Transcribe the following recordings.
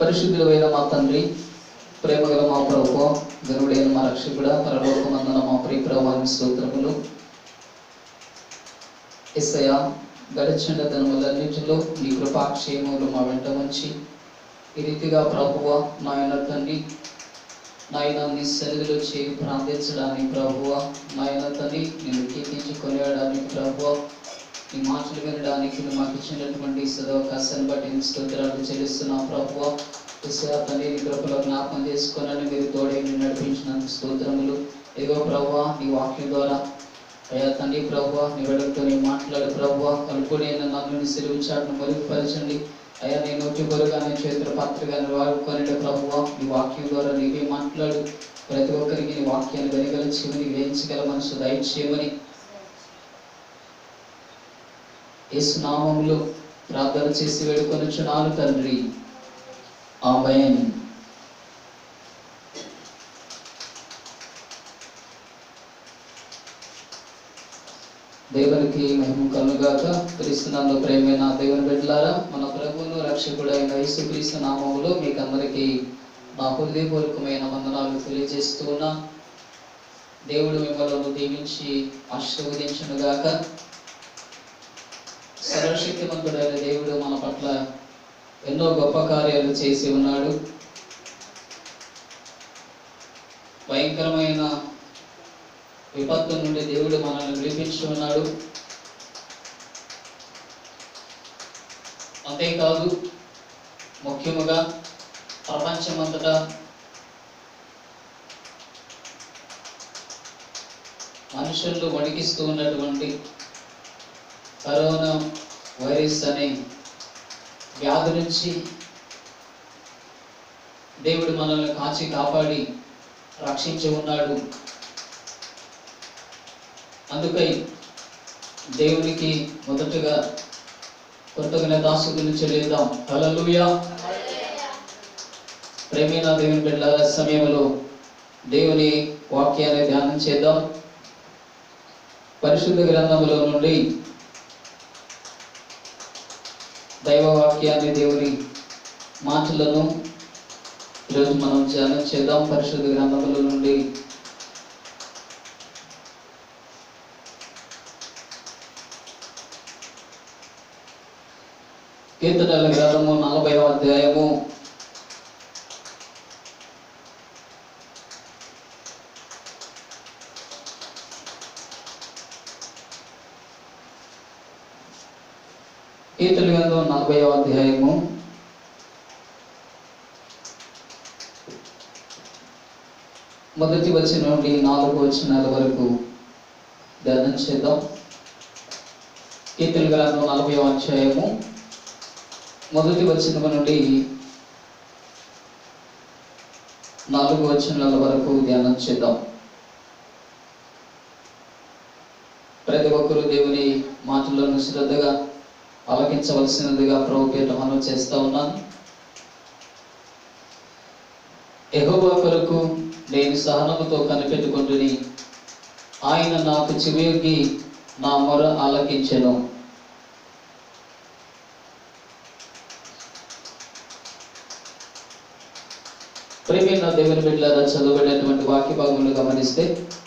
పరిశుద్ధుడైన మా తండ్రి ప్రేమగల మా ప్రభు గరుడైన మా రక్షకుడ పరలోకమందన మా ప్రియ ప్రభాని స్తోత్రములు ఎస్సయ గడిచిన దినములన్నిటిలో నీ కృపాక్షేమములు మా వెంట ఉంచి ఈ రీతిగా ప్రభువ నాయన తండ్రి నాయన నీ సన్నిధిలో చేరి ప్రార్థించడానికి ప్రభువ నాయన తండ్రి నేను కీర్తించి కొనియాడడానికి ప్రభువ నీ మాటలు వినడానికి నువ్వు మాకు ఇచ్చినటువంటి సదవకాశాన్ని బట్టి నీ స్తోత్రాలు చెల్లిస్తున్నా ప్రభువ విశ్వా తండ్రి నీ కృపలో జ్ఞాపకం చేసుకున్నాను మీరు తోడే నేను నడిపించినందుకు స్తోత్రములు ఇదిగో ప్రభువ నీ వాక్యం ద్వారా అయ్యా తండ్రి ప్రభువ నీ వెడలతో నీ మాట్లాడు ప్రభువ కలుపుని నన్ను సిలువు చాటును మరుగుపరచండి అయ్యా నేను నోటి కొరగా నేను చేతుల పాత్రగా వాడుకొని ప్రభువ నీ వాక్యం ద్వారా నీవే మాట్లాడు ప్రతి ఒక్కరికి నీ వాక్యాన్ని వెనగల చెవిని వేయించగల మనసు దయచేయమని యేసు నామములో ప్రార్థన చేసి వేడుకొనుచున్నాను తండ్రి ఆమెన్ దేవునికి మహిమ కలుగాక క్రీస్తునందు ప్రేమైన దేవుని బిడ్డలారా మన ప్రభువును రక్షకుడైన యేసుక్రీస్తు నామములో మీకు అందరికీ నా హృదయపూర్వకమైన వందనాలు తెలియజేస్తూ ఉన్నా దేవుడు మిమ్మల్ని దీవించి ఆశీర్వదించునుగాక సర్వశక్తిమంతుడైన దేవుడు మన పట్ల ఎన్నో గొప్ప కార్యాలు చేసి ఉన్నాడు భయంకరమైన విపత్తు నుండి దేవుడు మనల్ని విడిపించి ఉన్నాడు అంతేకాదు ముఖ్యముగా ప్రపంచమంతటా మనుషులు వణికిస్తూ ఉన్నటువంటి కరోనా వైరస్ అనే వ్యాధి నుంచి దేవుడు మనల్ని కాచి కాపాడి రక్షించి ఉన్నాడు అందుకై దేవునికి మొదటగా కృతజ్ఞతాసుకులు చెల్లిద్దాం హల్లెలూయా ప్రేమైన దేవుని బిడ్డల సమయంలో దేవుని వాక్యాన్ని ధ్యానం చేద్దాం పరిశుద్ధ గ్రంథములో నుండి దైవ వాక్యాన్ని దేవుని మాటలను ఈరోజు మనం ధ్యానం చేద్దాం పరిశుద్ధ గ్రంథముల నుండి కీర్తనల గ్రంథము నలభై అధ్యాయము కీర్తన గ్రంథం నలభై అధ్యాయము మొదటి వచ్చిన నుండి నాలుగు వచ్చినాల వరకు ధ్యానం చేద్దాం కీర్తన గ్రంథం నలభై అధ్యాయము మొదటి వచనం నుండి నాలుగు వచనాల వరకు ధ్యానం చేద్దాం ప్రతి ఒక్కరూ దేవుని మాటలను శ్రద్ధగా ఆలకించవలసినదిగా ప్రభుపేట మనం చేస్తా ఉన్నాను ఎహోవా కొరకు నేను సహనముతో కనిపెట్టుకుంటుని ఆయన నాకు చెవియొగ్గి నా మొర ఆలకించెను ప్రేమైన దేవుని బిడ్డలారా చదవబడినటువంటి వాక్య భాగములు గమనిస్తే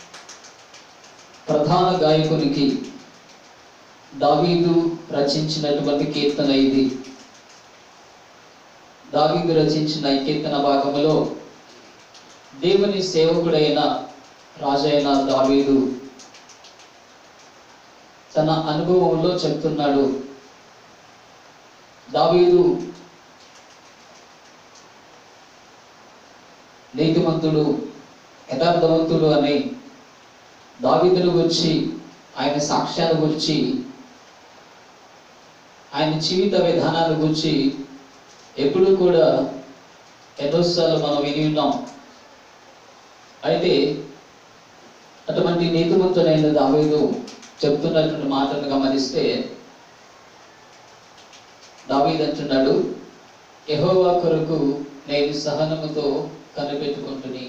ప్రధాన గాయకునికి దావీదు రచించినటువంటి కీర్తన ఇది దావీదు రచించిన ఈ కీర్తన భాగములో దేవుని సేవకుడైన రాజైన దావీదు తన అనుభవంలో చెప్తున్నాడు దావీదు నీతిమంతుడు యథార్థవంతుడు అని దావీదును గురించి ఆయన సాక్ష్యాన్ని గురించి ఆయన జీవిత విధానాన్ని గురించి ఎప్పుడు కూడా ఎన్నోసార్లు మనం విని ఉన్నాం అయితే అటువంటి నీతిమంతుడైన దావీదు చెప్తున్నటువంటి మాటను గమనిస్తే దావీదు అంటున్నాడు యెహోవా కొరకు నేను సహనముతో కనిపెట్టుకుంటుని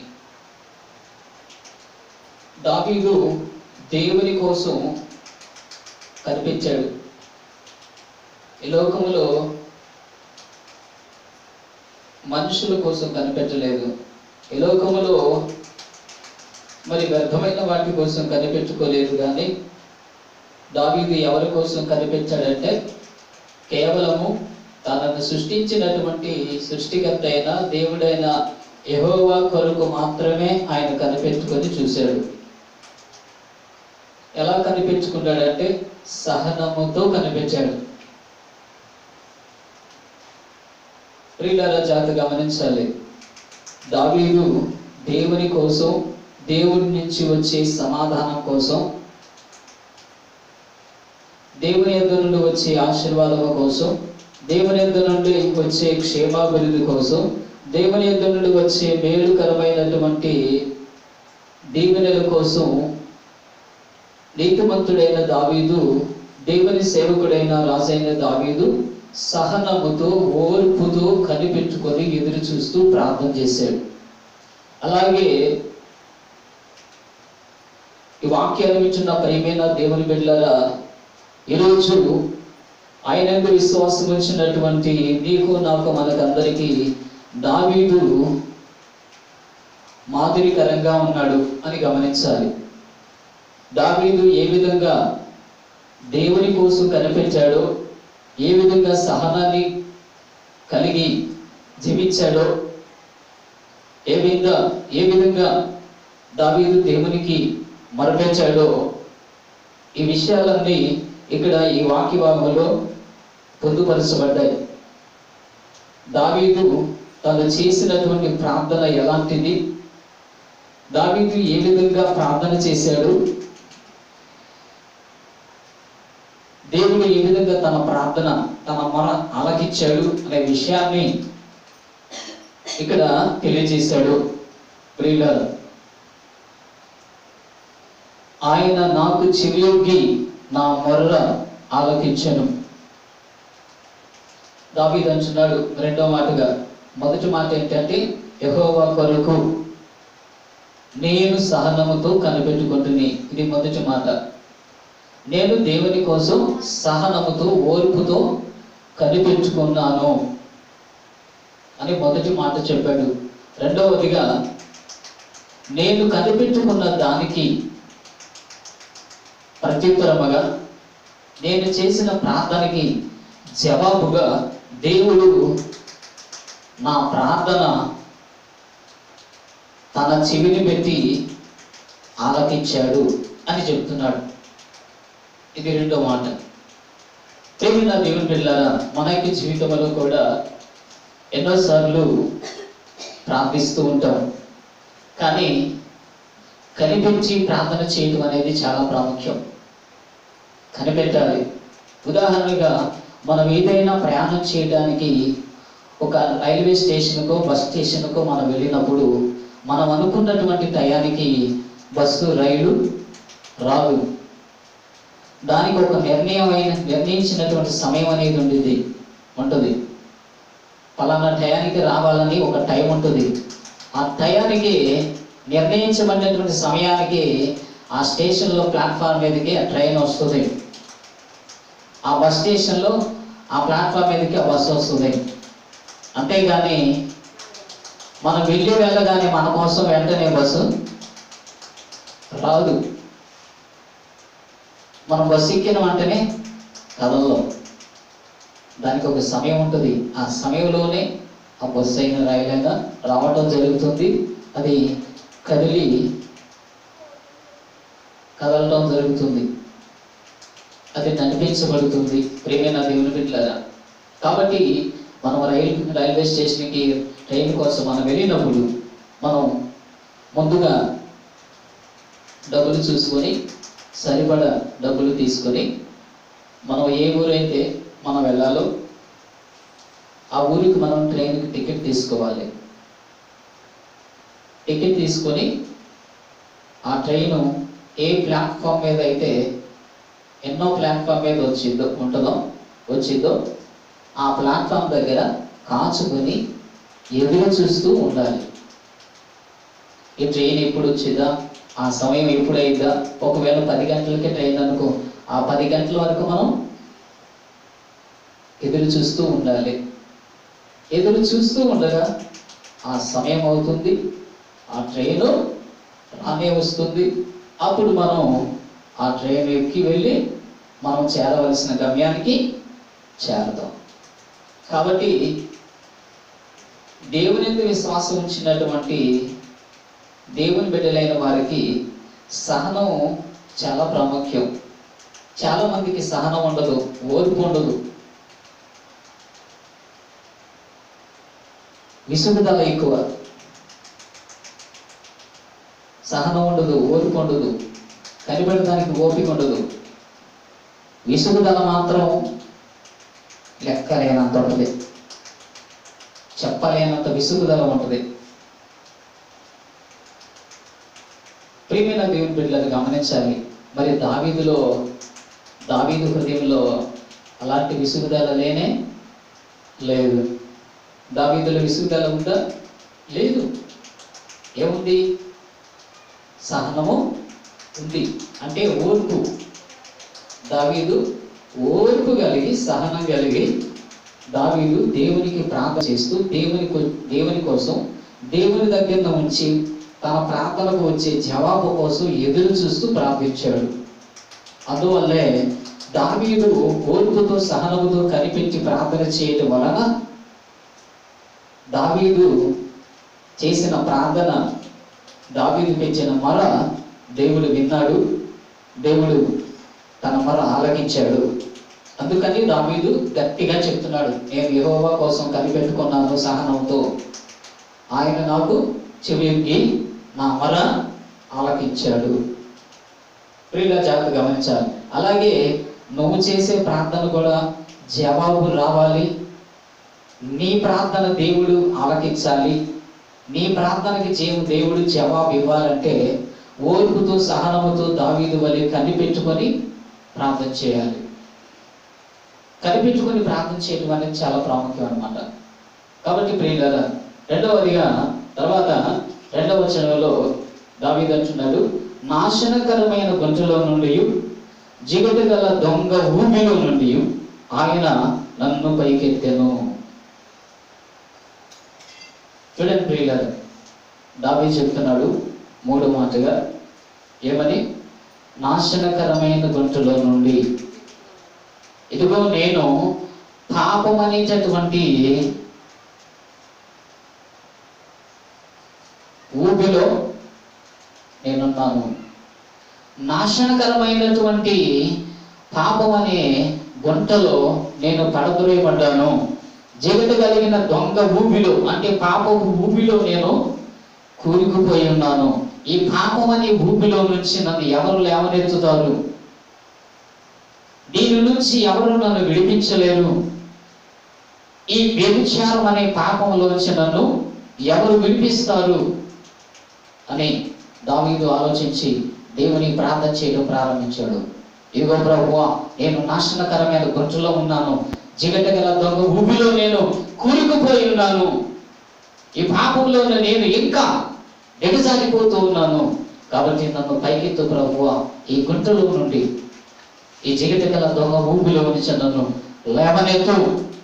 దావీదు దేవుని కోసం కనిపించాడు ఈ లోకములో మనుషుల కోసం కనిపెట్టలేదు ఈ లోకములో మరి వ్యర్థమైన వాటి కోసం కనిపెట్టుకోలేదు కానీ దావీదు ఎవరి కోసం కనిపెట్టాడంటే కేవలము తనను సృష్టించినటువంటి సృష్టికర్త అయిన దేవుడైన యెహోవా కొరకు మాత్రమే ఆయన కనిపెట్టుకొని చూశాడు ఎలా కనిపెట్టుకున్నాడంటే సహనముతో కనిపెట్టాడు ప్రియులారా జాత గమనించాలి దావీదు దేవుని కోసం దేవుడి నుంచి వచ్చే సమాధానం కోసం దేవుని యొద్ద నుండి వచ్చే ఆశీర్వాదం కోసం దేవుని యొద్ద నుండి వచ్చే క్షేమాభివృద్ధి కోసం దేవుని యొద్ద నుండి వచ్చే మేలుకరమైనటువంటి దీవెనల కోసం నీతిమంతుడైన దావీదు దేవుని సేవకుడైన రాజైన దావీదు సహనముతో ఓర్పుతో కనిపెట్టుకొని ఎదురు చూస్తూ ప్రార్థన చేశాడు అలాగే ఈ వాక్యాన్ని వింటున్న ప్రియమైన దేవుని బిడ్డలారా ఈరోజు ఆయన యందు విశ్వాసం ఉంచినటువంటి నీకు నాకు మనకందరికీ దావీదు మాదిరికరంగా ఉన్నాడు అని గమనించాలి దావీదు ఏ విధంగా దేవుని కోసం కనిపించాడో ఏ విధంగా సహనాన్ని కలిగి జీవించాడో ఏ విధంగా ఏ విధంగా దావీదు దేవునికి మరపించాడో ఈ విషయాలన్నీ ఇక్కడ ఈ వాక్య భాగంలో పొందుపరచబడ్డాయి దావీదు తను చేసినటువంటి ప్రార్థన ఎలాంటిది దావీదు ఏ విధంగా ప్రార్థన చేశాడు దేవుడు ఏ విధంగా తన ప్రార్థన తన మొర ఆలకించాడు అనే విషయాన్ని ఇక్కడ తెలియజేశాడు ప్రియులారా ఆయన నాకు చెవియొగ్గి నా మొర్ర ఆలకించను దావీదు అంటున్నాడు రెండో మాటగా మొదటి మాట ఏంటంటే యెహోవా కొరకు నేను సహనముతో కనిపెట్టుకుంటుని ఇది మొదటి మాట నేను దేవుని కోసం సహనముతో ఓర్పుతో కనిపెట్టుకున్నాను అని మొదటి మాట చెప్పాడు రెండవదిగా నేను కనిపెట్టుకున్న దానికి ప్రత్యుత్తరముగా నేను చేసిన ప్రార్థనకి జవాబుగా దేవుడు నా ప్రార్థన తన చెవిని పెట్టి ఆలకించాడు అని చెప్తున్నాడు ఇది రెండో మాట ప్రేమిన దేవుని బిడ్డారా మన యొక్క జీవితంలో కూడా ఎన్నోసార్లు ప్రార్థిస్తూ ఉంటాం కానీ కనిపించి ప్రార్థన చేయడం అనేది చాలా ప్రాముఖ్యం కనిపెట్టాలి ఉదాహరణగా మనం ఏదైనా ప్రయాణం చేయడానికి ఒక రైల్వే స్టేషన్కో బస్ స్టేషన్కో మనం వెళ్ళినప్పుడు మనం అనుకున్నటువంటి టయానికి బస్సు రైలు రాదు దానికి ఒక నిర్ణయమైన నిర్ణయించినటువంటి సమయం అనేది ఉండేది ఉంటుంది పలానా టయానికి రావాలని ఒక టైం ఉంటుంది ఆ టయానికి నిర్ణయించబడినటువంటి సమయానికి ఆ స్టేషన్లో ప్లాట్ఫామ్ మీదకి ఆ ట్రైన్ వస్తుంది ఆ బస్ స్టేషన్లో ఆ ప్లాట్ఫామ్ మీదకి ఆ బస్సు వస్తుంది అంతేగాని మనం వెళ్ళి వెళ్ళగానే మన కోసం వెంటనే బస్సు రాదు మనం బస్సు ఎక్కిన వెంటనే కథల్లో దానికి ఒక సమయం ఉంటుంది ఆ సమయంలోనే ఆ బస్సు అయిన రైలైనా రావటం జరుగుతుంది అది కదిలి కదలటం జరుగుతుంది అది నడిపించబడుతుంది ప్రేమైన దేవుని బిడ్డలారా కాబట్టి మనం రైలు రైల్వే స్టేషన్కి ట్రైన్ కోసం మనం వెళ్ళినప్పుడు మనం ముందుగా డబ్బులు చూసుకొని సరిపడా డబ్బులు తీసుకొని మనం ఏ ఊరైతే మనం వెళ్ళాలో ఆ ఊరికి మనం ట్రైన్కి టికెట్ తీసుకోవాలి టికెట్ తీసుకొని ఆ ట్రైను ఏ ప్లాట్ఫామ్ మీద అయితే ఎన్నో ప్లాట్ఫామ్ మీద వచ్చిందో ఉంటుందో వచ్చిందో ఆ ప్లాట్ఫామ్ దగ్గర కాచుకొని ఎదురు చూస్తూ ఉండాలి ఈ ట్రైన్ ఎప్పుడు వచ్చిందా ఆ సమయం ఎప్పుడు అయిందా ఒకవేళ పది గంటలకి ట్రైన్ అనుకో ఆ పది గంటల వరకు మనం ఎదురు చూస్తూ ఉండాలి ఎదురు చూస్తూ ఉండగా ఆ సమయం అవుతుంది ఆ ట్రైను రానే వస్తుంది అప్పుడు మనం ఆ ట్రైన్ ఎక్కి వెళ్ళి మనం చేరవలసిన గమ్యానికి చేరతాం కాబట్టి దేవుని మీద విశ్వాసం ఉంచినటువంటి దేవుని బిడ్డలైన వారికి సహనం చాలా ప్రాముఖ్యం చాలా మందికి సహనం ఉండదు ఓర్పు ఉండదు విసుగుదల ఎక్కువ సహనం ఉండదు ఓర్పు ఉండదు కనిపెడటానికి ఓపిక ఉండదు విసుగుదల మాత్రం లెక్కలేనంత ఉంటుంది చెప్పలేనంత విసుగుదల ఉంటుంది ప్రియమైన దేవుని బిడ్డలను గమనించాలి మరి దావీదులో దావీదు హృదయంలో అలాంటి విసుగుదల లేనే లేదు దావీదులో విసుగుదల ఉందా లేదు ఏముంది సహనము ఉంది అంటే ఓర్పు దావీదు ఓర్పు కలిగి సహనం కలిగి దావీదు దేవునికి ప్రార్థన చేస్తూ దేవుని కొ- దేవుని కోసం దేవుని దగ్గర ఉంచి తన ప్రార్థనకు వచ్చే జవాబు కోసం ఎదురు చూస్తూ ప్రార్థించాడు అందువల్లే దావీదు ఓర్పుతో సహనముతో కనిపెట్టి ప్రార్థన చేయటం వలన దావీదు చేసిన ప్రార్థన దావీదు పెంచిన మొర దేవుడు విన్నాడు దేవుడు తన మొర ఆలకించాడు అందుకని దావీదు గట్టిగా చెప్తున్నాడు నేను యెహోవా కోసం కనిపెట్టుకున్నాను సహనంతో ఆయన నాకు చెవికి నా మొర ఆలకించాడు ప్రియుల జాగ్రత్త గమనించాలి అలాగే నువ్వు చేసే ప్రార్థన కూడా జవాబు రావాలి నీ ప్రార్థన దేవుడు ఆలకించాలి నీ ప్రార్థనకి చేము దేవుడు జవాబు ఇవ్వాలంటే ఓర్పుతో సహనముతో దావీదు వలె కనిపెట్టుకొని ప్రార్థన చేయాలి కనిపెట్టుకొని ప్రార్థన చేయడం అనేది చాలా ప్రాముఖ్యం అన్నమాట కాబట్టి ప్రియుల రెండవదిగా తర్వాత రెండవ వచనంలో దావీదు అంటున్నాడు నాశనకరమైన గుంటలో నుండి జిగట గల దొంగ ఊబిలో నుండి ఆయన నన్ను పైకెత్తెను చూడండి ప్రియులారు దావీ చెప్తున్నాడు మూడు మాటగా ఏమని నాశనకరమైన గుంటలో నుండి ఇదిగో నేను పాపం అనేటటువంటి ఊబిలో నేనున్నాను నాశనకరమైనటువంటి పాపం అనే గుంటలో నేను పడద్రోయబడ్డాను జగట కలిగిన దొంగ ఊబిలో అంటే పాపపు ఊబిలో నేను కూరుకుపోయి ఉన్నాను ఈ పాపం అనే ఊబిలో నుంచి నన్ను ఎవరు లేవనెత్తుతారు దీని నుంచి ఎవరు నన్ను విడిపించలేరు ఈ వ్యభిచారం అనే పాపంలోంచి నన్ను ఎవరు విడిపిస్తారు అని దావీదు ఆలోచించి దేవుని ప్రార్థన చేయడం ప్రారంభించాడు ఇదిగో ప్రభువా నేను నాశనకరమైన గుంటలో ఉన్నాను జిగట గల దొంగ ఊబిలో నేను కూరుకుపోయి ఉన్నాను ఈ పాపంలో నేను ఇంకా ఎగజారిపోతూ ఉన్నాను కాబట్టి నన్ను పైకెత్తు ప్రభువా ఈ గుంటలో నుండి ఈ జిగట గల దొంగ ఊబిలో నుంచి నన్ను లేవనెత్తు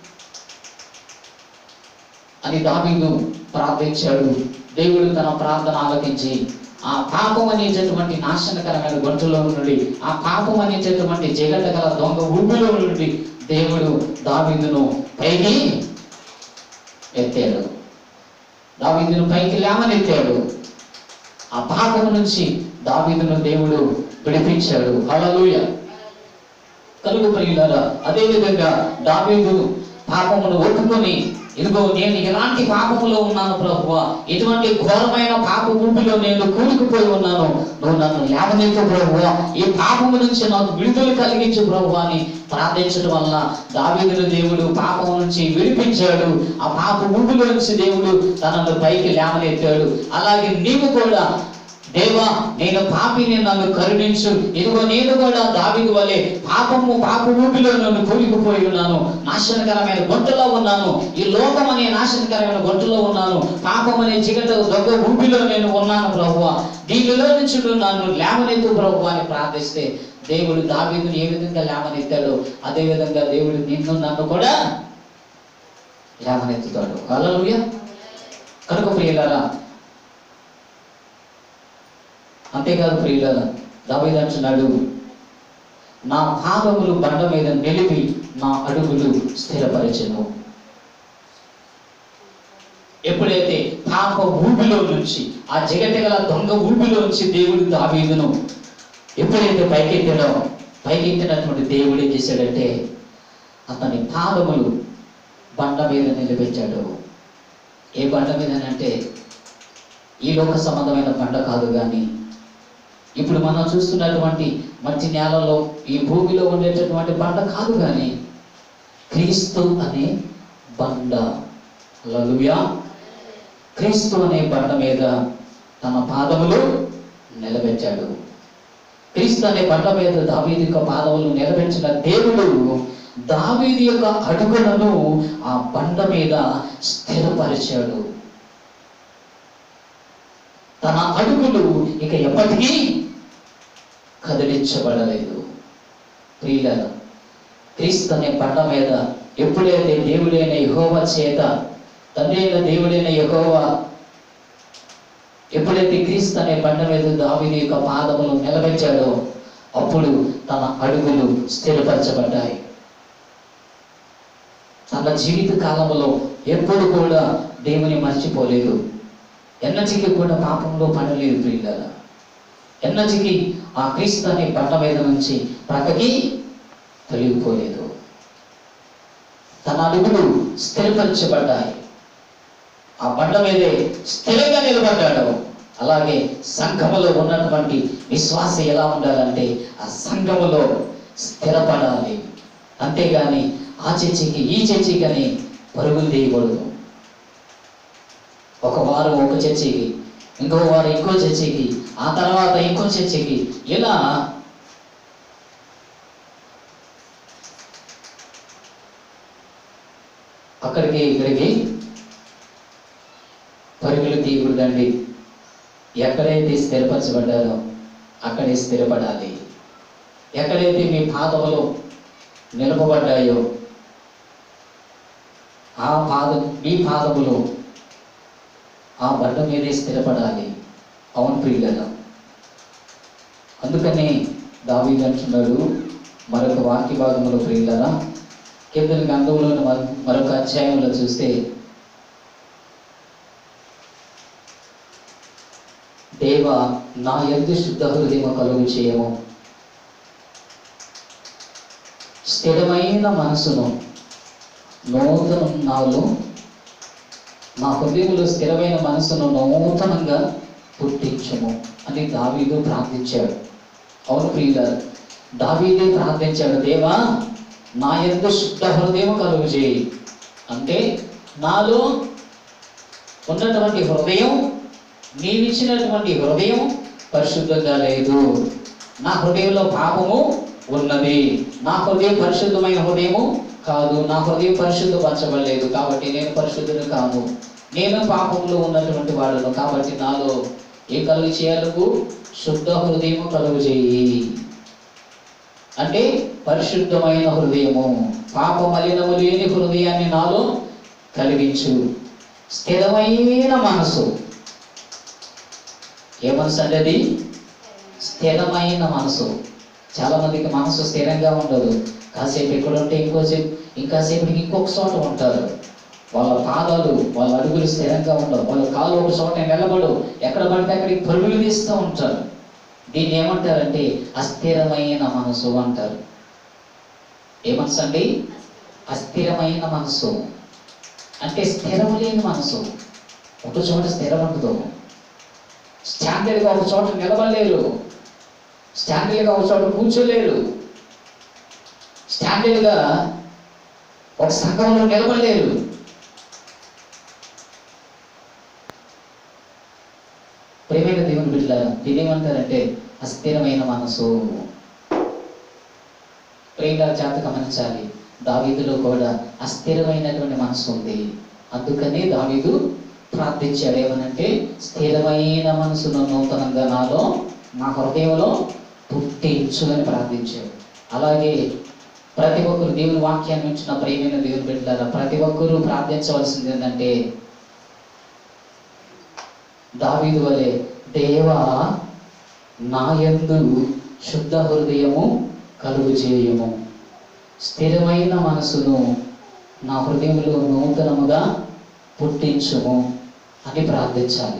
అని దావీదు ప్రార్థించాడు దేవుడు తన ప్రార్థన ఆలకించి ఆ పాపం అనేటటువంటి నాశనకరమైన గొంతులో నుండి ఆ పాపం అనేటటువంటి జగట గల దొంగ ఊబిలో నుండి దేవుడు దావీదును పైకి ఎత్తాడు దావీదును పైకి లేవనెత్తాడు ఆ పాపం నుంచి దావీదును దేవుడు విడిపించాడు హల్లెలూయా కలుగు ప్రియులారా అదే విధంగా దావీదు పాపమును ఒప్పుకొని ఇదిగో నేను ఎలాంటి పాపములో ఉన్నాను ప్రభువా ఎటువంటి ఘోరమైన పాప ఊపిలో నేను కూరుకుపోయి ఉన్నాను నువ్వు నన్ను లేవనెత్తు ప్రభువా ఈ పాపము నుంచి నాకు విడుదల కలిగించు ప్రభువా అని ప్రార్థించడం వల్ల దావీదును దేవుడు పాపం నుంచి విడిపించాడు ఆ పాప ఊపిలో నుంచి దేవుడు తనను పైకి లేవనెత్తాడు అలాగే నీవు కూడా దేవా నేను పాపిని నన్ను కరుణించు ఇదిగో నేను కూడా దావిది వలె పాపము పాప ఊపిలో నన్ను కూలికుపోయి ఉన్నాను నాశనకరమైన గుంటలో ఉన్నాను ఈ లోకం అనే నాశనకరమైన గుంటలో ఉన్నాను పాపం అనే చిగట దొంగ ఊపిలో నేను ఉన్నాను ప్రభువ దీనిలో నుంచి నువ్వు నన్ను లేవనెత్తు ప్రభు అని ప్రార్థిస్తే దేవుడు దావీదుని ఏ విధంగా లేవనెత్తాడో అదే విధంగా దేవుడు నిన్ను నన్ను కూడా లేవనెత్తుతాడు హల్లెలూయా కనుక ప్రియులారా అంతేకాదు ప్రియులారా దావీదు అంటున్నాడు నా పాదములు బండ మీద నిలిపి నా అడుగులు స్థిరపరిచెను ఎప్పుడైతే పాప ఊబిలో నుంచి ఆ జగతిగల దొంగ ఊబిలో నుంచి దేవుడు దావీదును ఎప్పుడైతే పైకెత్తాడో పైకెత్తినటువంటి దేవుడు ఏం చేశాడంటే అతని పాదములు బండ మీద నిలబెట్టాడు ఏ బండ మీద అంటే ఈ లోక సంబంధమైన బండ కాదు కానీ ఇప్పుడు మనం చూస్తున్నటువంటి మట్టి నేలలో ఈ భూమిలో ఉండేటటువంటి బండ కాదు కానీ క్రీస్తు అనే బండ లలుయా క్రీస్తు అనే బండ మీద తన పాదములు నిలబెట్టాడు క్రీస్తు అనే బండ మీద దావీది యొక్క పాదములు నిలబెట్టిన దేవుడు దావీది యొక్క అడుగులను ఆ బండ మీద స్థిరపరిచాడు తన అడుగులు ఇక ఎప్పటికీ కదిలించబడలేదు ప్రియులను క్రీస్తు అనే బండ మీద ఎప్పుడైతే దేవుడైన యహోవ చేత తండ్రి అయిన దేవుడైన యహోవ ఎప్పుడైతే క్రీస్తు అనే బండ మీద దావిది యొక్క పాదములు నిలబెట్టాడో అప్పుడు తన అడుగులు స్థిరపరచబడ్డాయి తన జీవిత కాలంలో ఎప్పుడు కూడా దేవుని మర్చిపోలేదు ఎన్నటికీ కూడా పాపంలో పడలేదు ప్రియుల ఎన్నటికీ ఆ క్రీస్తు అనే బండ మీద నుంచి ప్రక్కకి తొలగిపోలేదు తన అడుగులు స్థిరపరచబడ్డాయి ఆ బండ మీదే స్థిరంగా నిలబడ్డాడు అలాగే సంఘములో ఉన్నటువంటి విశ్వాసం ఎలా ఉండాలంటే ఆ సంఘములో స్థిరపడాలి అంతేగాని ఆ చర్చికి ఈ చర్చికి అని పరుగులు తీయకూడదు ఒక వారం ఒక చర్చికి ఇంకో వారం ఇంకో చర్చికి ఆ తర్వాత ఇంకో చర్చికి ఇలా అక్కడికి ఇక్కడికి పరుగులు తీయకూడదండి ఎక్కడైతే స్థిరపరచబడ్డారో అక్కడే స్థిరపడాలి ఎక్కడైతే మీ పాదములు నిలపబడ్డాయో ఆ పాద మీ పాదములు ఆ బండ మీదే స్థిరపడాలి అవును ప్రియులరా అందుకని దావీదు అంటున్నాడు మరొక వాక్య భాగంలో ప్రియులరా కీర్తన గ్రంథంలోని మరొ- మరొక అధ్యాయంలో చూస్తే దేవ నా ఎందు శుద్ధ హృదయం కలుగు చేయము స్థిరమైన మనసును నూతన నాలో నా హృదయంలో స్థిరమైన మనసును నూతనంగా పుట్టించము అని దావీదు ప్రార్థించాడు అవును ప్రియులారు దావీదే ప్రార్థించాడు దేవా నా ఎందు శుద్ధ హృదయం కలుగు చేయి అంటే నాలో ఉన్నటువంటి హృదయం నీవిచ్చినటువంటి హృదయం పరిశుద్ధంగా లేదు నా హృదయంలో పాపము ఉన్నది నా హృదయం పరిశుద్ధమైన హృదయము కాదు నా హృదయం పరిశుద్ధపరచబడలేదు కాబట్టి నేను పరిశుద్ధుడు కాను నేను పాపంలో ఉన్నటువంటి వాడును కాబట్టి నాలో ఏ కలుగు చేయాలకు శుద్ధ హృదయము కలుగు చేయి అంటే పరిశుద్ధమైన హృదయము పాప మలినము లేని హృదయాన్ని నాలో కలిగించు స్థిరమైన మనసు ఏ మనసు అంటే అది స్థిరమైన మనసు చాలా మందికి మనసు స్థిరంగా ఉండదు కాసేపు ఇక్కడ ఉంటే ఇంకోసేపు ఇంకాసేపటికి ఇంకొక చోట ఉంటారు వాళ్ళ పాదాలు వాళ్ళ అడుగులు స్థిరంగా ఉండవు వాళ్ళ కాలు ఒక చోట నిలబడు ఎక్కడ పడితే అక్కడికి పరుగులు తీస్తూ ఉంటారు దీన్ని ఏమంటారంటే అస్థిరమైన మనసు అంటారు ఏ మనసు అండి అస్థిరమైన మనసు అంటే స్థిరం లేని మనసు ఒక చోట స్థిరం ఉండదు స్టాండర్డ్గా ఒక చోట నిలబడలేరు స్టాండర్డ్గా ఒక చోట కూర్చోలేరు స్టాండర్డ్గా ఒక సంఘంలో నిలబడలేరు ప్రేమైన దేవుని బిడ్డ ఇదేమంటారంటే అస్థిరమైన మనసు ప్రేమ చేత గమనించాలి దావీదులో కూడా అస్థిరమైనటువంటి మనసు ఉంది అందుకనే దావీదు ప్రార్థించాడు ఏమనంటే స్థిరమైన మనసును నూతనంగా నాలో నా హృదయంలో పుట్టించు అని ప్రార్థించాడు అలాగే ప్రతి ఒక్కరు దేవుని వాక్యాన్ని ఉంచిన ప్రియమైన దేవుని బిడ్డలారా ప్రతి ఒక్కరూ ప్రార్థించవలసింది ఏంటంటే దావీదు వలె దేవా నాయందు శుద్ధ హృదయము కలుగు చేయము స్థిరమైన మనసును నా హృదయంలో నూతనముగా పుట్టించుము అని ప్రార్థించాలి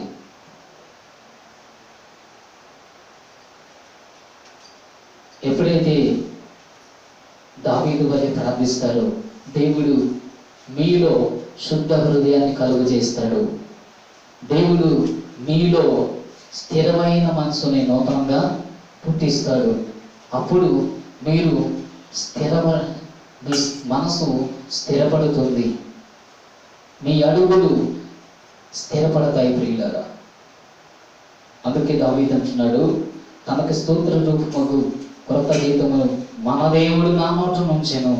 ఎప్పుడైతే దావీదు వలె ప్రార్థిస్తారో దేవుడు మీలో శుద్ధ హృదయాన్ని కలుగు చేస్తాడు దేవుడు మీలో స్థిరమైన మనసుని నూతనంగా పుట్టిస్తాడు అప్పుడు మీరు స్థిర మీ మనసు స్థిరపడుతుంది మీ అడుగులు స్థిరపడతాయి ప్రియులారా అందుకే దావీదు అంటున్నాడు తనకు స్తోత్ర రూపముగు క్రొత్త గీతము మన దేవుడు నా నోట నుంచెను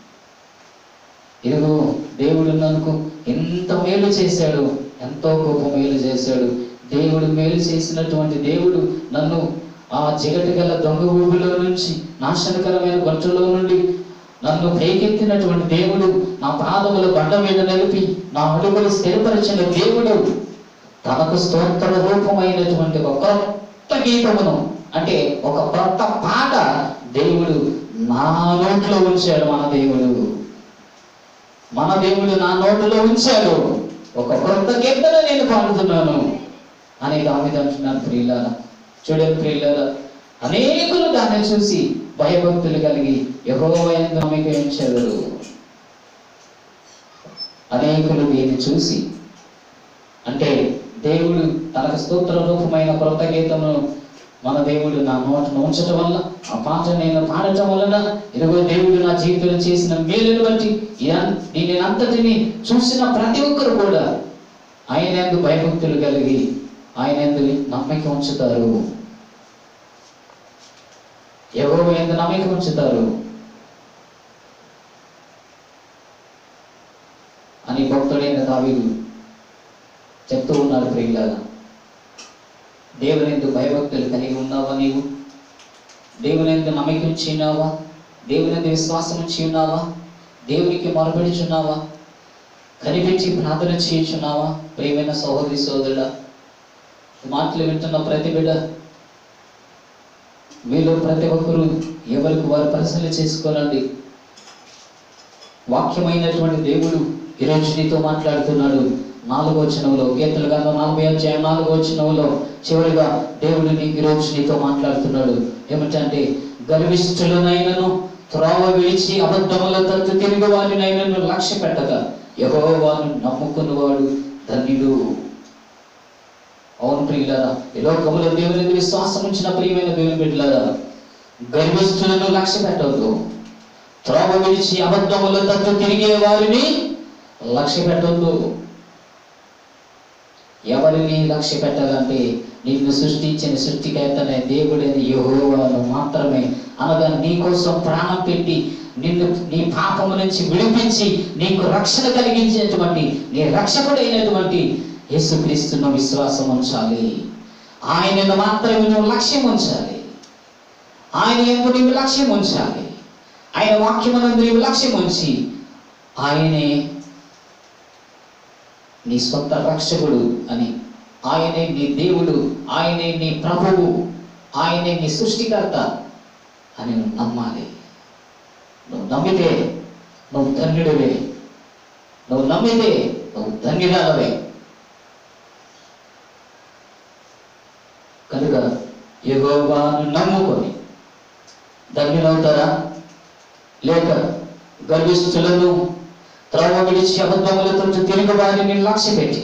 ఇదిగో దేవుడు నన్ను ఎంత మేలు చేశాడు ఎంతో గొప్ప మేలు చేశాడు దేవుడు మేలు చేసినటువంటి దేవుడు నన్ను ఆ జిగటి గల దొంగ ఊబిలో నుంచి నాశనకరమైన గంటలో నుండి నన్ను పైకెత్తినటువంటి దేవుడు నా పాదముల బండ మీద నిలిపి నా అడుగులు స్థిరపరిచిన దేవుడు తనకు స్తోత్ర రూపమైనటువంటి ఒక కొత్త గీతమును అంటే ఒక కొత్త పాట దేవుడు నా నోట్లో ఉంచాడు మన దేవుడు మన దేవుడు నా నోటిలో ఉంచాడు ఒక కొత్త కీర్తన నేను పాడుతున్నాను అని దావిద అంటున్నాను ప్రియులారా చూడండి ప్రియులారా అనేకులు దాన్ని చూసి భయభక్తులు కలిగి యహోవయందు నమ్మిక ఉంచారు అనేకులు దీన్ని చూసి అంటే దేవుడు తనకు స్తోత్ర రూపమైన క్రొత్త గీతమును మన దేవుడు నా నోటను ఉంచటం వల్ల ఆ పాట నేను పాడటం వలన ఇదిగో దేవుడు నా జీవితంలో చేసిన మేలును బట్టి ఇదం- దీనిని అంతటిని చూసిన ప్రతి ఒక్కరు కూడా ఆయన ఎందు భయభక్తులు కలిగి ఆయన ఎందు నమ్మిక ఉంచుతారు ఎవరు ఎందు నమ్మిక ఉంచుతారు అని భక్తుడైన దావీదు చెప్తూ ఉన్నారు ప్రియులారా దేవుని ఎందు భయభక్తులు కలిగి ఉన్నావా నీవు దేవుని ఎందు నమ్మిక ఉంచి ఉన్నావా దేవుని ఎందు విశ్వాసం ఉంచి ఉన్నావా దేవునికి మొరపెడుచున్నావా కనిపించి ప్రార్థన చేయుచున్నావా ప్రియమైన సహోదరి సోదరుడా ఈ మాటలు వింటున్న ప్రతి బిడ్డ మీలో ప్రతి ఒక్కరూ ఎవరికి వారు పరిశీలన చేసుకోనండి వాక్యమైనటువంటి దేవుడు ఈరోజు నీతో మాట్లాడుతున్నాడు నాలుగో వచనంలో గీతలు గంధం నలభై అధ్యాయం నాలుగో వచనంలో చివరిగా దేవుడు నీకు ఈరోజు నీతో మాట్లాడుతున్నాడు ఏమిటంటే గర్విష్ఠులనైనను త్రోవ విడిచి అబద్ధముల తట్టు తిరిగి వారినైనను లక్ష్య పెట్టక యెహోవాను నమ్ముకున్నవాడు ధన్యుడు అవును ప్రియులారా ఈ లోకములో దేవుని మీద విశ్వాసం ఉంచిన ప్రియమైన దేవుని బిడ్డలారా గర్విష్ఠులను లక్ష్య పెట్టవద్దు త్రోవ విడిచి అబద్ధముల తట్టు తిరిగే వారిని లక్ష్య పెట్టవద్దు ఎవరిని లక్ష్య పెట్టాలంటే నిన్ను సృష్టించిన సృష్టికర్తనే దేవుడైన యెహోవాను మాత్రమే అనగా నీ కోసం ప్రాణం పెట్టి నిన్ను నీ పాపము నుంచి విడిపించి నీకు రక్షణ కలిగించేటువంటి నీ రక్షకుడైనటువంటి యేసుక్రీస్తును విశ్వాసం ఉంచాలి ఆయనను మాత్రమే నువ్వు లక్ష్యం ఉంచాలి ఆయన ఎందు నీవు లక్ష్యం ఉంచాలి ఆయన వాక్యమునందు నీవు లక్ష్యం ఉంచి ఆయనే నీ సొంత రక్షకుడు అని ఆయనే నీ దేవుడు ఆయనే నీ ప్రభువు ఆయనే నీ సృష్టికర్త అని నువ్వు నమ్మాలి నువ్వు నమ్మితే నువ్వు ధన్యుడివే నువ్వు నమ్మితే నువ్వు ధన్యురాలవే కనుక యెహోవాను నమ్ముకొని ధన్యులవుతారా లేక గర్విష్ఠులను త్రవ విడిచి అబద్ధములతో తిరిగి వారిని లక్ష్య పెట్టి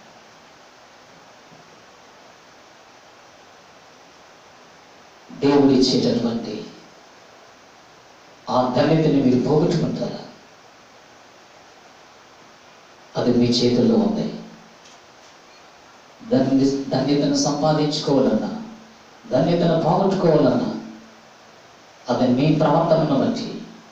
దేవుడు ఇచ్చేటటువంటి ఆ ధన్యతని మీరు పోగొట్టుకుంటారా అది మీ చేతుల్లో ఉంది ధన్య ధన్యతను సంపాదించుకోవాలన్నా ధన్యతను పోగొట్టుకోవాలన్నా అది మీ ప్రవర్తనను బట్టి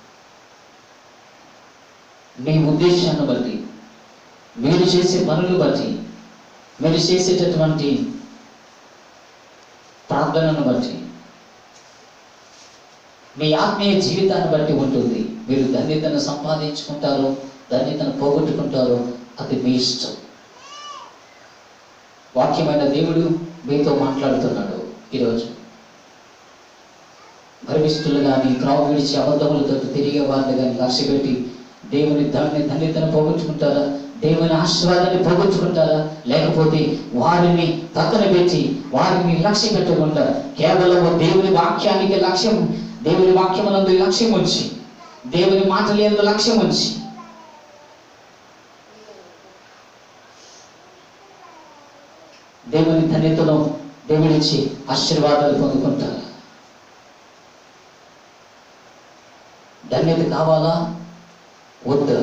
మీ ఉద్దేశాన్ని బట్టి మీరు చేసే పనులు బట్టి మీరు చేసేటటువంటి ప్రార్థనను బట్టి మీ ఆత్మీయ జీవితాన్ని బట్టి ఉంటుంది మీరు ధన్యతను సంపాదించుకుంటారు ధన్యతను పోగొట్టుకుంటారు అది మీ ఇష్టం వాక్యమైన దేవుడు మీతో మాట్లాడుతున్నాడు ఈరోజు గర్విష్ఠులు కానీ త్రావ విడిచి అబద్ధములతో తిరిగే వారిని కానీ లక్ష్య పెట్టి దేవుని ధన్ని ధన్యతను పోగొట్టుకుంటారా దేవుని ఆశీర్వాదాన్ని పోగొట్టుకుంటారా లేకపోతే వారిని పక్కన పెట్టి వారిని లక్ష్య పెట్టకుండా కేవలం దేవుని వాక్యానికి లక్ష్యం దేవుని వాక్యమునందు లక్ష్యం ఉంచి దేవుని మాటలు ఎందు లక్ష్యం ఉంచి దేవుని ధన్యతను దేవుడిచ్చి ఆశీర్వాదాలు పొందుకుంటారు ధన్యత కావాలా వద్దా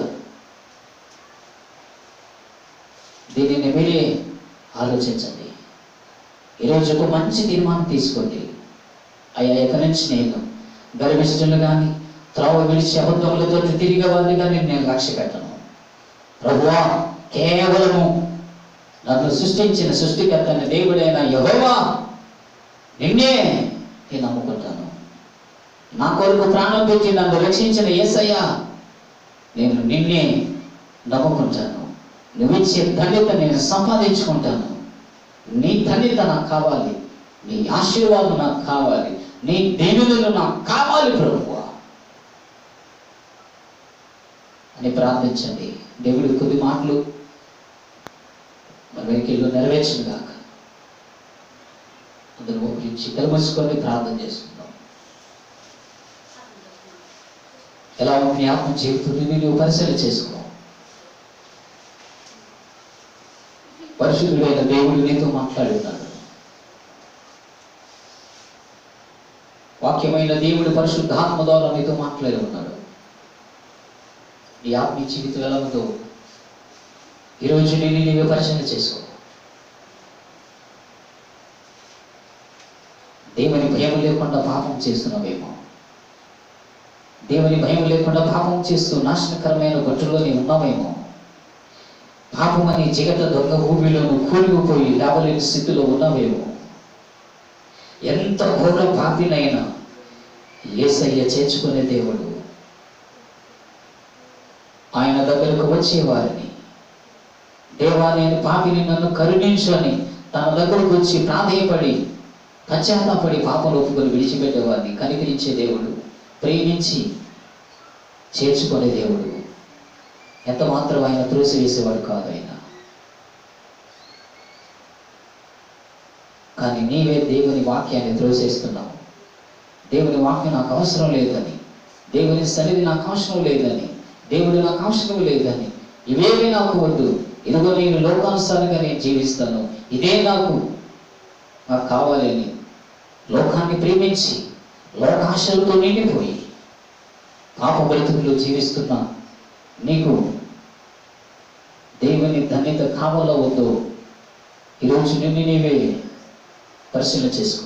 దీనిని మీరే ఆలోచించండి ఈరోజు ఒక మంచి తీర్మానం తీసుకోండి అయ్యా ఇక నుంచి నేను గర్భిష్ఠులు కానీ త్రావ విడిచి అబద్ధములతో తిరిగే వారిని కానీ నేను లక్ష్య పెట్టను ప్రభువా కేవలము నన్ను సృష్టించిన సృష్టికర్తని దేవుడైన యహోవా నిన్నే నేను నమ్ముకుంటాను నా కొరకు ప్రాణం పెట్టి నన్ను రక్షించిన యేసయ్యా నేను నిన్నే నమ్ముకుంటాను నువ్విచ్చే ధన్యత నేను సంపాదించుకుంటాను నీ ధన్యత నాకు కావాలి నీ ఆశీర్వాదం నాకు కావాలి నీ దేవుళ్ళు నాకు కావాలి ప్రభువా అని ప్రార్థించండి దేవుడి కొద్ది మాటలు మన వెహికల్లో నెరవేర్చిన కాక అందరూ గురించి కలమర్చుకొని ప్రార్థన చేసుకుందాం ఎలా ఉంది నీ ఆత్మ జీవితం నువ్వు పరిశీలన చేసుకో పరిశుద్ధుడైన దేవుడు నీతో మాట్లాడి ఉన్నాడు వాక్యమైన దేవుడు పరిశుద్ధాత్మ ద్వారా నీతో మాట్లాడి ఉన్నాడు నీ ఆత్మీయ జీవితం ఎలా ఉందో ఈరోజు నేను నీవే పరిశీలన చేసుకో దేవుని భయం లేకుండా పాపం చేస్తున్నావేమో దేవుని భయం లేకుండా పాపం చేస్తూ నాశనకరమైన గొట్టులో నీ ఉన్నావేమో పాపం అనే జగత దొంగ ఊబిలోను కూలిపోయి లేవలేని స్థితిలో ఉన్నావేమో ఎంత ఘోర పాపినైనా ఏసయ్య చేర్చుకునే దేవుడు ఆయన దగ్గరకు వచ్చేవారిని దేవా నేను పాపిని నన్ను కరుణించు అని తన దగ్గరకు వచ్చి ప్రాధేయపడి పశ్చాత్తాపడి పాపం ఒప్పుకొని విడిచిపెట్టేవారిని కనికరించే దేవుడు ప్రేమించి చేర్చుకునే దేవుడు ఎంత మాత్రం ఆయన త్రోసివేసేవాడు కాదు ఆయన కానీ నీవే దేవుని వాక్యాన్ని త్రోసేస్తున్నావు దేవుని వాక్యం నాకు అవసరం లేదని దేవుని సన్నిధి నాకు అవసరం లేదని దేవుడు నాకు అవసరం లేదని ఇవేమీ నాకు వద్దు ఇదిగో నేను లోకానుసారంగా నేను జీవిస్తాను ఇదే నాకు నాకు కావాలని లోకాన్ని ప్రేమించి లోకాశలతో నిండిపోయి పాప బ్రతుకులు జీవిస్తున్న నీకు దేవుని ధన్యత కావాలో వద్దో ఈరోజు నిన్ను నీవే పరిశీలన చేసుకో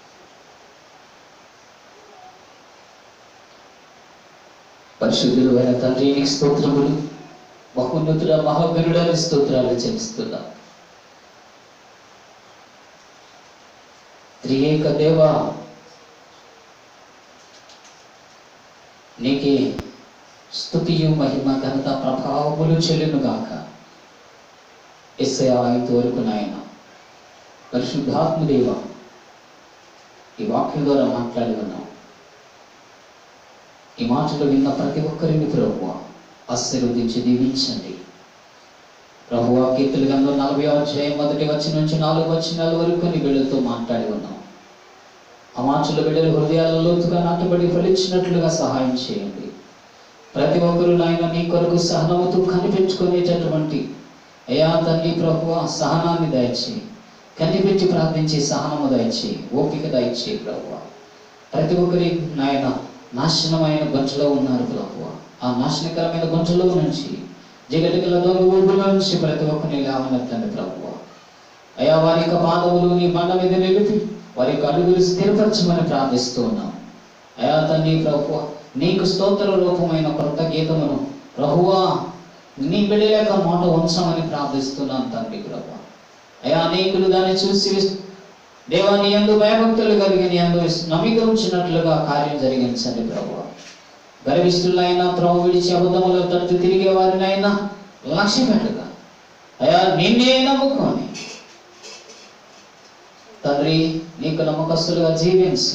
పరిశుద్ధుడు అయిన తండ్రి నీకు స్తోత్రములు మహోన్నతుడ మహాగరుడని స్తోత్రాలు చెల్లిస్తున్నా త్రియేక దేవ నీకే స్తుతియు మహిమ ఘనత ప్రభావములు చెల్లును గాక ఎస్ఐ ఇంతవరకు నాయన పరిశుద్ధాత్మదేవ ఈ వాక్యం ద్వారా మాట్లాడి ఉన్నాం ఈ మాటలు విన్న ప్రతి ఒక్కరిని ప్రభువ ఆశీర్వదించి దీవించండి ప్రభువ కీర్తుల గంధం నలభై అధ్యాయం మొదటి వచ్చిన నుంచి నాలుగు వచ్చినాల వరకు నీ బిడ్డలతో మాట్లాడి ఉన్నాం ఆ మాటలు బిడ్డల హృదయాల లోతుగా నాటుబడి ఫలించినట్లుగా సహాయం చేయండి ప్రతి ఒక్కరు నాయన నీ కొరకు సహనముతో కనిపించుకునేటటువంటి అయా తండ్రి ప్రభువ సహనాన్ని దయచేయి కనిపెట్టి ప్రార్థించి సహనము దయచి ఓపిక దయచి ప్రభువ ప్రతి ఒక్కరి నాయన నాశనమైన గొంతులో ఉన్నారు ప్రభువ ఆ నాశనకరమైన గొంతులో నుంచి జగటికల దొంగ ఊబులో నుంచి ప్రతి ఒక్కరిని లేవనెత్తండి ప్రభువ అయా వారి యొక్క పాదములు నీ బండ మీద నిలిపి వారి యొక్క అడుగులు స్థిరపరచమని ప్రార్థిస్తూ ఉన్నాం అయా తండ్రి ప్రభువ నీకు స్తోత్ర రూపమైన కొత్త గీతమును ప్రభువా నీ బిడ్డ యొక్క మాట ఉంచమని ప్రార్థిస్తున్నాను తండ్రి ప్రభువ అయా అనేకులు దాన్ని చూసి దేవా నీ యందు భయభక్తులు కలిగి నీ యందు నమ్మిక ఉంచినట్లుగా కార్యం జరిగించండి ప్రభు గర్విష్ఠులైనా త్రోవ విడిచి అబద్ధముల తట్టు తిరిగే వారినైనా లక్ష్య పెట్టగా అయా నిన్నే నమ్ముకొని తండ్రి నీకు నమ్మకస్తులుగా జీవించి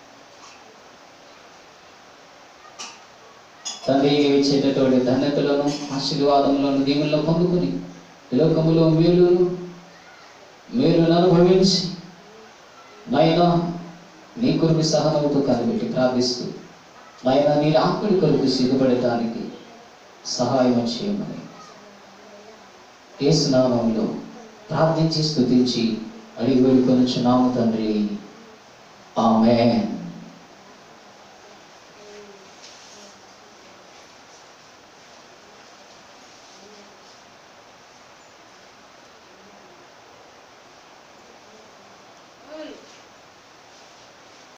తండ్రి ఇచ్చేటటువంటి ధన్యతలను ఆశీర్వాదములను దీవుల్లో పొందుకుని ఈ లోకములో మేలును మేలును అనుభవించి నాయన నీ కొరకు సహనముతో కనిపెట్టి ప్రార్థిస్తూ నాయన నీ ఆకుడి కొరకు సిగ్గుపడటానికి సహాయం చేయమని ఏసునామంలో ప్రార్థించి స్తుతించి అడిగి వెళ్ళుకొని చున్నాము తండ్రి ఆమెన్